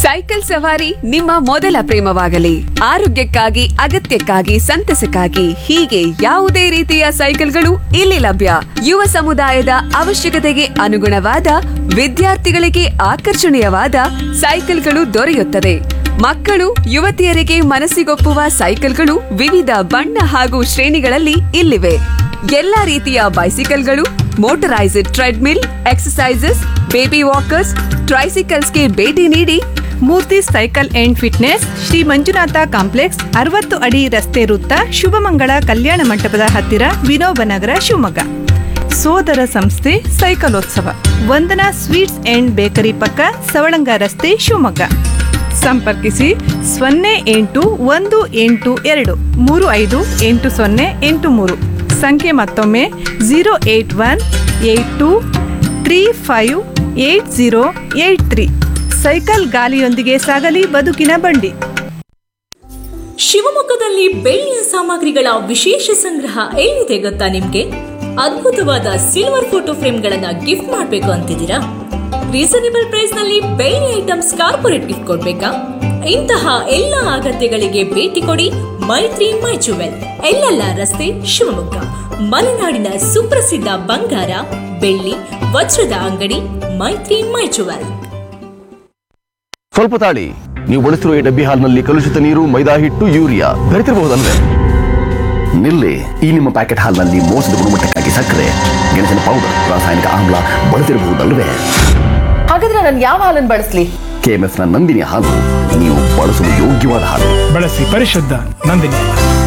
cycle ಸವಾರಿ ನಿಮ್ಮ ಮೊದಲ ಪ್ರೇಮವಾಗಲಿ ಆರೋಗ್ಯಕ್ಕಾಗಿ ಅಗತ್ಯಕ್ಕಾಗಿ ಸಂತಸಕ್ಕಾಗಿ ಹೀಗೆ ಯಾವುದೇ ರೀತಿಯ ಸೈಕಲ್ಗಳು ಇಲ್ಲಿ ಲಭ್ಯ ಯುವ ಸಮುದಾಯದ ಅವಶ್ಯಕತೆಗೆ ಅನುಗುಣವಾದ ವಿದ್ಯಾರ್ಥಿಗಳಿಗೆ ಆಕರ್ಷಣೀಯವಾದ ಸೈಕಲ್ಗಳು ದೊರೆಯುತ್ತದೆ ಮಕ್ಕಳು ಯುವತಿಯರಿಗೆ ಮನಸ್ಸಿಗೊಪ್ಪುವ ಸೈಕಲ್ಗಳು ವಿವಿಧ ಬಣ್ಣ ಹಾಗೂ ಶ್ರೇಣಿಗಳಲ್ಲಿ ಇಲ್ಲಿವೆ ಎಲ್ಲಾ ರೀತಿಯ ಬೈಸಿಕಲ್ಗಳು motorized treadmill exercises baby walkers ಟ್ರೈಸಿಕಲ್ಸ್ಗೆ ಭೇಟಿ ನೀಡಿ Murthy cycle and fitness Shri Manjunatha complex ಅರವತ್ತು ಅಡಿ ರಸ್ತೆ ವೃತ್ತ ಶುಭಮಂಗಳ ಕಲ್ಯಾಣ ಮಂಟಪದ ಹತ್ತಿರ ವಿನೋಬ ನಗರ ಶಿವಮೊಗ್ಗ ಸೋದರ ಸಂಸ್ಥೆ ಸೈಕಲೋತ್ಸವ ವಂದನಾ ಸ್ವೀಟ್ಸ್ ಅಂಡ್ ಬೇಕರಿ ಪಕ್ಕ ಸವಳಂಗ ರಸ್ತೆ ಶಿವಮೊಗ್ಗ ಸಂಪರ್ಕಿಸಿ ಸೊನ್ನೆ ಎಂಟು ಒಂದು ಎಂಟು ಎರಡು ಮೂರು ಐದು ಎಂಟು ಸೊನ್ನೆ ಎಂಟು ಮೂರು ಸಂಖ್ಯೆ ಮತ್ತೊಮ್ಮೆ zero eight one eight two three five eight zero eight three cycle ಗಾಲಿಯೊಂದಿಗೆ ಸಾಗಲಿ ಬದುಕಿನ ಬಂಡಿ ಶಿವಮೊಗ್ಗದಲ್ಲಿ ಬೆಳ್ಳಿಯ ಸಾಮಗ್ರಿಗಳ ವಿಶೇಷ ಸಂಗ್ರಹ ಎಲ್ಲಿದೆ ಗೊತ್ತಾ ನಿಮ್ಗೆ ಅದ್ಭುತವಾದ ಸಿಲ್ವರ್ ಫೋಟೋ ಫ್ರೇಮ್ಗಳನ್ನ ಗಿಫ್ಟ್ ಮಾಡಬೇಕು ಅಂತಿದ್ದೀರಾ ರೀಸನೇಬಲ್ ಪ್ರೈಸ್ ನಲ್ಲಿ ಬೆಳ್ಳಿ ಐಟಮ್ಸ್ ಕಾರ್ಪೊರೇಟ್ ಗಿಫ್ಟ್ ಕೊಡ್ಬೇಕಾ ಇಂತಹ ಎಲ್ಲ ಅಗತ್ಯಗಳಿಗೆ ಭೇಟಿ ಕೊಡಿ ಮೈತ್ರಿ ಮೈ ಜುವೆಲ್ ಎಲ್ಲೆಲ್ಲ ರಸ್ತೆ ಶಿವಮೊಗ್ಗ ಮಲೆನಾಡಿನ ಸುಪ್ರಸಿದ್ಧ ಬಂಗಾರ ಬೆಳ್ಳಿ ವಜ್ರದ ಅಂಗಡಿ ಮೈತ್ರಿ ಮೈ ಜುವೆಲ್ ಸ್ವಲ್ಪ ತಾಳಿ ನೀವು ಬಳಸಿರುವ ಈ ಡಬ್ಬಿ ಹಾಲ್ನಲ್ಲಿ ಕಲುಷಿತ ನೀರು ಮೈದಾ ಹಿಟ್ಟು ಯೂರಿಯಾ ಬೆರೆತಿರಬಹುದಲ್ವೇ ನಿಲ್ಲಿ ಈ ನಿಮ್ಮ ಪ್ಯಾಕೆಟ್ ಹಾಲ್ನಲ್ಲಿ ಮೋಸದ ಗುಣಮಟ್ಟಕ್ಕಾಗಿ ಸಕ್ಕರೆ ಗೆಣಸಿನ ಪೌಡರ್ ರಾಸಾಯನಿಕ ಆಮ್ಲ ಬಳಸಿರಬಹುದಲ್ವೇ ಹಾಗಾದ್ರೆ ನಾನು ಯಾವ ಹಾಲನ್ನು ಬಳಸ್ಲಿ ಕೆಎಂಎಫ್ ನ ನಂದಿನಿ ಹಾಲು ನೀವು ಬಳಸಲು ಯೋಗ್ಯವಾದ ಹಾಲು ಬಳಸಿ ಪರಿಶುದ್ಧ ನಂದಿನಿ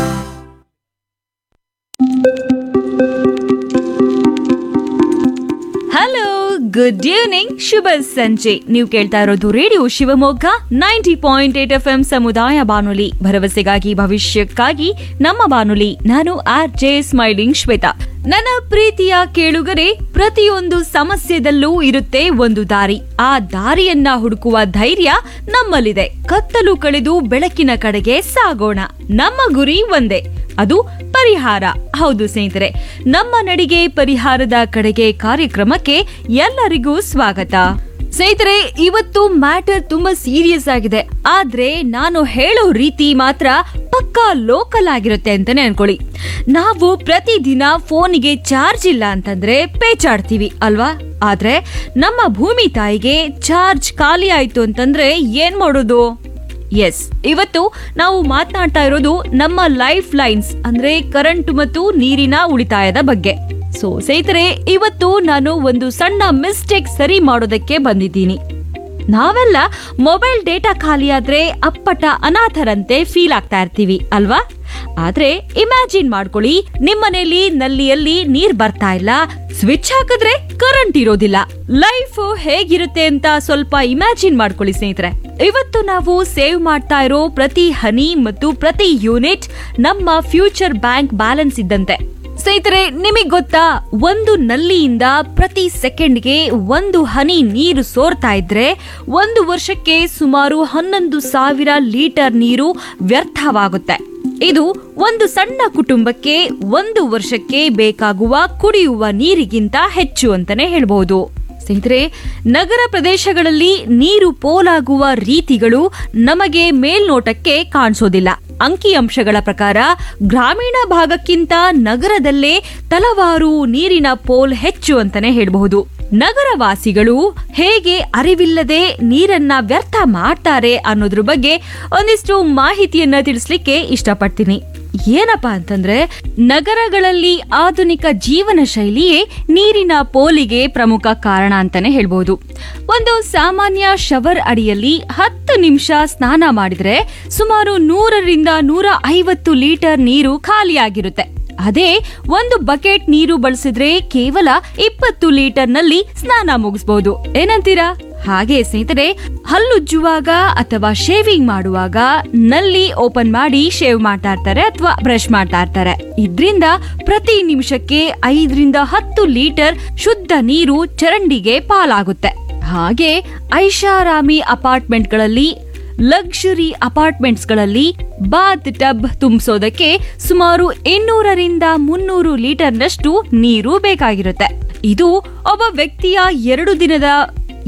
ಹಲೋ ಗುಡ್ ಈವ್ನಿಂಗ್ ಶುಭ ಸಂಜೆ ನೀವು ಕೇಳ್ತಾ ಇರೋದು radio Shivamogga ninety point eight F M ಸಮುದಾಯ ಬಾನುಲಿ ಭರವಸೆಗಾಗಿ ಭವಿಷ್ಯಕ್ಕಾಗಿ ನಮ್ಮ ಬಾನುಲಿ ನಾನು ಆರ್ ಜೆ ಸ್ಮೈಲಿಂಗ್ ಶ್ವೇತಾ ನನ್ನ ಪ್ರೀತಿಯ ಕೇಳುಗರೆ ಪ್ರತಿಯೊಂದು ಸಮಸ್ಯೆದಲ್ಲೂ ಇರುತ್ತೆ ಒಂದು ದಾರಿ ಆ ದಾರಿಯನ್ನ ಹುಡುಕುವ ಧೈರ್ಯ ನಮ್ಮಲ್ಲಿದೆ ಕತ್ತಲು ಕಳೆದು ಬೆಳಕಿನ ಕಡೆಗೆ ಸಾಗೋಣ ನಮ್ಮ ಗುರಿ ಒಂದೇ ಅದು ಪರಿಹಾರ ಹೌದು ಸ್ನೇಹಿತರೆ ನಮ್ಮ ನಡಿಗೆ ಪರಿಹಾರದ ಕಡೆಗೆ ಕಾರ್ಯಕ್ರಮಕ್ಕೆ ಎಲ್ಲರಿಗೂ ಸ್ವಾಗತ ಸ್ನೇಹಿತರೆ ಇವತ್ತು ಮ್ಯಾಟರ್ ತುಂಬಾ ಸೀರಿಯಸ್ ಆಗಿದೆ ಆದ್ರೆ ನಾನು ಹೇಳೋ ರೀತಿ ಮಾತ್ರ ಪಕ್ಕಾ ಲೋಕಲ್ ಆಗಿರುತ್ತೆ ಅಂತಾನೆ ಅನ್ಕೊಳ್ಳಿ ನಾವು ಪ್ರತಿದಿನ ಫೋನಿಗೆ ಚಾರ್ಜ್ ಇಲ್ಲ ಅಂತಂದ್ರೆ ಪೇಚಾಡ್ತೀವಿ ಅಲ್ವಾ ಆದ್ರೆ ನಮ್ಮ ಭೂಮಿ ತಾಯಿಗೆ ಚಾರ್ಜ್ ಖಾಲಿ ಆಯ್ತು ಅಂತಂದ್ರೆ ಏನ್ ಮಾಡೋದು ಎಸ್ ಇವತ್ತು ನಾವು ಮಾತನಾಡ್ತಾ ಇರೋದು ನಮ್ಮ ಲೈಫ್ ಲೈನ್ಸ್ ಅಂದ್ರೆ ಕರೆಂಟ್ ಮತ್ತು ನೀರಿನ ಉಳಿತಾಯದ ಬಗ್ಗೆ ಸೊ ಸ್ನೇಹಿತರೆ ಇವತ್ತು ನಾನು ಒಂದು ಸಣ್ಣ ಮಿಸ್ಟೇಕ್ ಸರಿ ಮಾಡೋದಕ್ಕೆ ಬಂದಿದ್ದೀನಿ ನಾವೆಲ್ಲ ಮೊಬೈಲ್ ಡೇಟಾ ಖಾಲಿಯಾದ್ರೆ ಅಪ್ಪಟ ಅನಾಥರಂತೆ ಫೀಲ್ ಆಗ್ತಾ ಇರ್ತೀವಿ ಅಲ್ವಾ ಆದ್ರೆ ಇಮ್ಯಾಜಿನ್ ಮಾಡ್ಕೊಳ್ಳಿ ನಿಮ್ಮನೇಲಿ ನಲ್ಲಿಯಲ್ಲಿ ನೀರ್ ಬರ್ತಾ ಇಲ್ಲ ಸ್ವಿಚ್ ಹಾಕಿದ್ರೆ ಕರೆಂಟ್ ಇರೋದಿಲ್ಲ ಲೈಫ್ ಹೇಗಿರುತ್ತೆ ಅಂತ ಸ್ವಲ್ಪ ಇಮ್ಯಾಜಿನ್ ಮಾಡ್ಕೊಳ್ಳಿ ಸ್ನೇಹಿತರೆ ಇವತ್ತು ನಾವು ಸೇವ್ ಮಾಡ್ತಾ ಇರೋ ಪ್ರತಿ ಹನಿ ಮತ್ತು ಪ್ರತಿ ಯೂನಿಟ್ ನಮ್ಮ ಫ್ಯೂಚರ್ ಬ್ಯಾಂಕ್ ಬ್ಯಾಲೆನ್ಸ್ ಇದ್ದಂತೆ ಸ್ನೇಹಿತರೆ ನಿಮಗೆ ಗೊತ್ತಾ ಒಂದು ನಲ್ಲಿಯಿಂದ ಪ್ರತಿ ಸೆಕೆಂಡ್ಗೆ ಒಂದು ಹನಿ ನೀರು ಸೋರ್ತಾ ಇದ್ರೆ ಒಂದು ವರ್ಷಕ್ಕೆ ಸುಮಾರು ಹನ್ನೊಂದು ಸಾವಿರ ಲೀಟರ್ ನೀರು ವ್ಯರ್ಥವಾಗುತ್ತೆ ಇದು ಒಂದು ಸಣ್ಣ ಕುಟುಂಬಕ್ಕೆ ಒಂದು ವರ್ಷಕ್ಕೆ ಬೇಕಾಗುವ ಕುಡಿಯುವ ನೀರಿಗಿಂತ ಹೆಚ್ಚು ಅಂತಾನೆ ಹೇಳ್ಬಹುದು ಸ್ನೇಹಿತರೆ ನಗರ ಪ್ರದೇಶಗಳಲ್ಲಿ ನೀರು ಪೋಲಾಗುವ ರೀತಿಗಳು ನಮಗೆ ಮೇಲ್ನೋಟಕ್ಕೆ ಕಾಣಿಸೋದಿಲ್ಲ ಅಂಕಿಅಂಶಗಳ ಪ್ರಕಾರ ಗ್ರಾಮೀಣ ಭಾಗಕ್ಕಿಂತ ನಗರದಲ್ಲೇ ತಲವಾರು ನೀರಿನ ಪೋಲ್ ಹೆಚ್ಚು ಅಂತಾನೆ ಹೇಳಬಹುದು ನಗರವಾಸಿಗಳು ಹೇಗೆ ಅರಿವಿಲ್ಲದೆ ನೀರನ್ನ ವ್ಯರ್ಥ ಮಾಡ್ತಾರೆ ಅನ್ನೋದ್ರ ಬಗ್ಗೆ ಒಂದಿಷ್ಟು ಮಾಹಿತಿಯನ್ನ ತಿಳಿಸ್ಲಿಕ್ಕೆ ಇಷ್ಟಪಡ್ತೀನಿ ಏನಪ್ಪಾ ಅಂತಂದ್ರೆ ನಗರಗಳಲ್ಲಿ ಆಧುನಿಕ ಜೀವನ ಶೈಲಿಯೇ ನೀರಿನ ಪೋಲಿಗೆ ಪ್ರಮುಖ ಕಾರಣ ಅಂತಾನೆ ಹೇಳ್ಬೋದು ಒಂದು ಸಾಮಾನ್ಯ ಶವರ್ ಅಡಿಯಲ್ಲಿ ಹತ್ತು ನಿಮಿಷ ಸ್ನಾನ ಮಾಡಿದ್ರೆ ಸುಮಾರು ನೂರರಿಂದ ನೂರ ಐವತ್ತು ಲೀಟರ್ ನೀರು ಖಾಲಿಯಾಗಿರುತ್ತೆ ಅದೇ ಒಂದು ಬಕೆಟ್ ನೀರು ಬಳಸಿದ್ರೆ ಕೇವಲ ಇಪ್ಪತ್ತು ಲೀಟರ್ ನಲ್ಲಿ ಸ್ನಾನ ಮುಗಿಸಬಹುದು ಏನಂತೀರಾ ಹಾಗೆ ಸ್ನೇಹಿತರೆ ಹಲ್ಲುಜ್ಜುವಾಗ ಅಥವಾ ಶೇವಿಂಗ್ ಮಾಡುವಾಗ ನಲ್ಲಿ ಓಪನ್ ಮಾಡಿ ಶೇವ್ ಮಾಡ್ತಾ ಇರ್ತಾರೆ ಅಥವಾ ಬ್ರಷ್ ಮಾಡ್ತಾ ಇರ್ತಾರೆ ಇದ್ರಿಂದ ಪ್ರತಿ ನಿಮಿಷಕ್ಕೆ ಐದರಿಂದ ಹತ್ತು ಲೀಟರ್ ಶುದ್ಧ ನೀರು ಚರಂಡಿಗೆ ಪಾಲಾಗುತ್ತೆ ಹಾಗೆ ಐಷಾರಾಮಿ ಅಪಾರ್ಟ್ಮೆಂಟ್ಗಳಲ್ಲಿ ಲಕ್ಸುರಿ ಅಪಾರ್ಟ್ಮೆಂಟ್ಸ್ಗಳಲ್ಲಿ ಬಾತ್ ಟಬ್ ತುಂಬಿಸೋದಕ್ಕೆ ಸುಮಾರು ಇನ್ನೂರರಿಂದ ಮುನ್ನೂರು ಲೀಟರ್ನಷ್ಟು ನೀರು ಬೇಕಾಗಿರುತ್ತೆ ಇದು ಒಬ್ಬ ವ್ಯಕ್ತಿಯ ಎರಡು ದಿನದ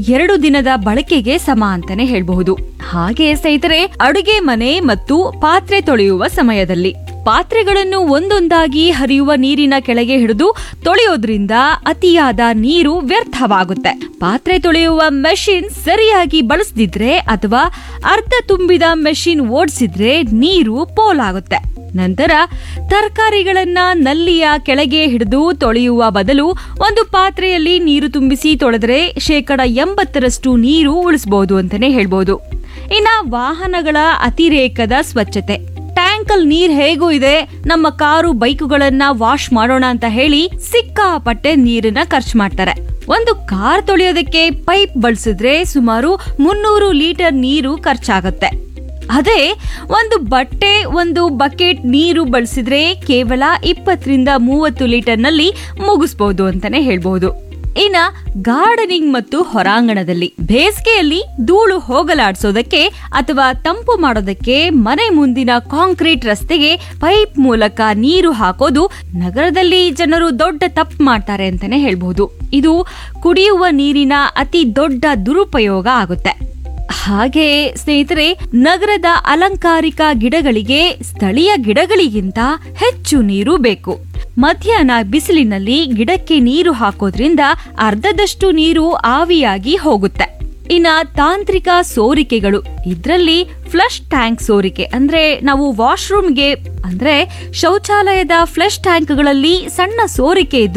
ಎರಡು ದಿನದ ಬಳಕೆಗೆ ಸಮ ಅಂತಾನೆ ಹೇಳ್ಬಹುದು ಹಾಗೆ ಸ್ನೇಹಿತರೆ ಅಡುಗೆ ಮನೆ ಮತ್ತು ಪಾತ್ರೆ ತೊಳೆಯುವ ಸಮಯದಲ್ಲಿ ಪಾತ್ರೆಗಳನ್ನು ಒಂದೊಂದಾಗಿ ಹರಿಯುವ ನೀರಿನ ಕೆಳಗೆ ಹಿಡಿದು ತೊಳೆಯೋದ್ರಿಂದ ಅತಿಯಾದ ನೀರು ವ್ಯರ್ಥವಾಗುತ್ತೆ ಪಾತ್ರೆ ತೊಳೆಯುವ ಮೆಷಿನ್ ಸರಿಯಾಗಿ ಬಳಸದಿದ್ರೆ ಅಥವಾ ಅರ್ಧ ತುಂಬಿದ ಮೆಷಿನ್ ಓಡಿಸಿದ್ರೆ ನೀರು ಪೋಲಾಗುತ್ತೆ ನಂತರ ತರಕಾರಿಗಳನ್ನ ನಲ್ಲಿಯ ಕೆಳಗೆ ಹಿಡಿದು ತೊಳೆಯುವ ಬದಲು ಒಂದು ಪಾತ್ರೆಯಲ್ಲಿ ನೀರು ತುಂಬಿಸಿ ತೊಳೆದ್ರೆ ಶೇಕಡ ಎಂಬತ್ತರಷ್ಟು ನೀರು ಉಳಿಸಬಹುದು ಅಂತಾನೆ ಹೇಳ್ಬೋದು ಇನ್ನ ವಾಹನಗಳ ಅತಿರೇಕದ ಸ್ವಚ್ಛತೆ ಟ್ಯಾಂಕಲ್ ನೀರ್ ಹೇಗೂ ಇದೆ ನಮ್ಮ ಕಾರು ಬೈಕುಗಳನ್ನ ವಾಶ್ ಮಾಡೋಣ ಅಂತ ಹೇಳಿ ಸಿಕ್ಕಾಪಟ್ಟೆ ನೀರನ್ನ ಖರ್ಚು ಮಾಡ್ತಾರೆ ಒಂದು ಕಾರ್ ತೊಳೆಯೋದಕ್ಕೆ ಪೈಪ್ ಬಳಸಿದ್ರೆ ಸುಮಾರು ಮುನ್ನೂರು ಲೀಟರ್ ನೀರು ಖರ್ಚಾಗತ್ತೆ ಅದೇ ಒಂದು ಬಟ್ಟೆ ಒಂದು ಬಕೆಟ್ ನೀರು ಬಳಸಿದ್ರೆ ಕೇವಲ ಇಪ್ಪತ್ತರಿಂದ ಮೂವತ್ತು ಲೀಟರ್ನಲ್ಲಿ ಮುಗಿಸ್ಬೋದು ಅಂತಾನೆ ಹೇಳ್ಬಹುದು ಇನ್ನ ಗಾರ್ಡನಿಂಗ್ ಮತ್ತು ಹೊರಾಂಗಣದಲ್ಲಿ ಬೇಸಿಗೆಯಲ್ಲಿ ಧೂಳು ಹೋಗಲಾಡಿಸೋದಕ್ಕೆ ಅಥವಾ ತಂಪು ಮಾಡೋದಕ್ಕೆ ಮನೆ ಮುಂದಿನ ಕಾಂಕ್ರೀಟ್ ರಸ್ತೆಗೆ ಪೈಪ್ ಮೂಲಕ ನೀರು ಹಾಕೋದು ನಗರದಲ್ಲಿ ಜನರು ದೊಡ್ಡ ತಪ್ಪು ಮಾಡ್ತಾರೆ ಅಂತಾನೆ ಹೇಳ್ಬಹುದು ಇದು ಕುಡಿಯುವ ನೀರಿನ ಅತಿ ದೊಡ್ಡ ದುರುಪಯೋಗ ಆಗುತ್ತೆ ಹಾಗೆ ಸ್ನೇಹಿತರೆ ನಗರದ ಅಲಂಕಾರಿಕ ಗಿಡಗಳಿಗೆ ಸ್ಥಳೀಯ ಗಿಡಗಳಿಗಿಂತ ಹೆಚ್ಚು ನೀರು ಬೇಕು ಮಧ್ಯಾಹ್ನ ಬಿಸಿಲಿನಲ್ಲಿ ಗಿಡಕ್ಕೆ ನೀರು ಹಾಕೋದ್ರಿಂದ ಅರ್ಧದಷ್ಟು ನೀರು ಆವಿಯಾಗಿ ಹೋಗುತ್ತೆ ಇನ್ನ ತಾಂತ್ರಿಕ ಸೋರಿಕೆಗಳು ಇದ್ರಲ್ಲಿ ಫ್ಲಶ್ ಟ್ಯಾಂಕ್ ಸೋರಿಕೆ ಅಂದ್ರೆ ನಾವು ವಾಶ್ರೂಮ್ಗೆ ಅಂದ್ರೆ ಶೌಚಾಲಯದ ಫ್ಲಶ್ ಟ್ಯಾಂಕ್ಗಳಲ್ಲಿ ಸಣ್ಣ ಸೋರಿಕೆ ಇದ್ರು